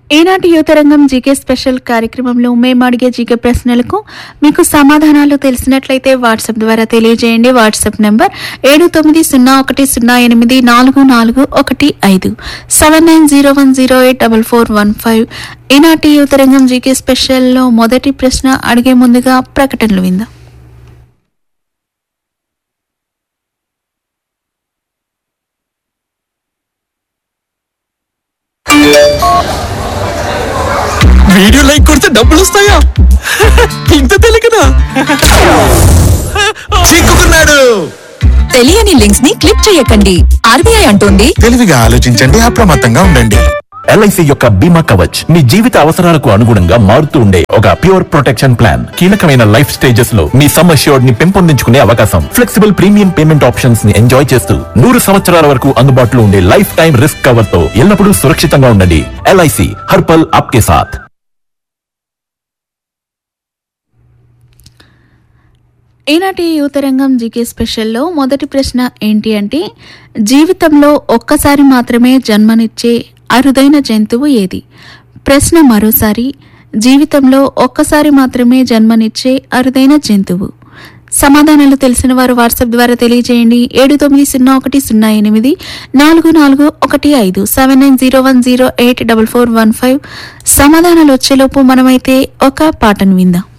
ఈనాటి యువతరంగం GK special కార్యక్రమంలో మేము అడిగే జీకే ప్రశ్నలకు మీకు సమాధానాలు తెలిసినట్లయితే వాట్సాప్ ద్వారా తెలియజేయండి వాట్సాప్ నంబర్ ఏడు తొమ్మిది సున్నా ఒకటి సున్నా ఎనిమిది నాలుగు నాలుగు ఒకటి ఐదు seven nine zero one zero eight double four one five ఈనాటి యువతరంగం జీకే స్పెషల్లో మొదటి ప్రశ్న అడిగే ముందుగా ప్రకటనలు విందాం వీడియో లైక్ కొడితే డబ్బులు వస్తాయా ఇంత తెలియకనా చిక్కుకున్నాడు తెలియని లింక్స్ ని క్లిక్ చేయకండి ఆర్బీఐ అంటోంది తెలివిగా ఆలోచించండి అప్రమత్తంగా ఉండండి ఎల్ఐసి యొక్క బీమా కవచ్ మీ జీవిత అవసరాలకు అనుగుణంగా మారుతూ ఉండే ఒక ప్యూర్ ప్రొటెక్షన్ ప్లాన్ కీలకమైన లైఫ్ స్టేజెస్ లో మీ సమ్ అష్యూర్డ్ ని పెంపొందించుకునే అవకాశం ఫ్లెక్సిబుల్ ప్రీమియం పేమెంట్ ఆప్షన్స్ ని ఎంజాయ్ చేస్తూ నూరు సంవత్సరాల వరకు అందుబాటులో ఉండే లైఫ్ టైం రిస్క్ కవర్ తో ఎల్లప్పుడూ సురక్షితంగా ఉండండి ఎల్ఐసి హర్పల్ ఆప్కే సాథ్ ఈనాటి యువతరంగం జీకే స్పెషల్లో మొదటి ప్రశ్న ఏంటి అంటే జీవితంలో ఒక్కసారి మాత్రమే జన్మనిచ్చే అరుదైన జంతువు ఏది ప్రశ్న మరోసారి జీవితంలో ఒక్కసారి మాత్రమే జన్మనిచ్చే అరుదైన జంతువు సమాధానాలు తెలిసిన వారు వాట్సాప్ ద్వారా తెలియజేయండి ఏడు తొమ్మిది సున్నా ఒకటి సున్నా ఎనిమిది నాలుగు నాలుగు ఒకటి ఐదు seven nine zero one zero eight double four one five సమాధానాలు వచ్చేలోపు మనమైతే ఒక పాటను విందాం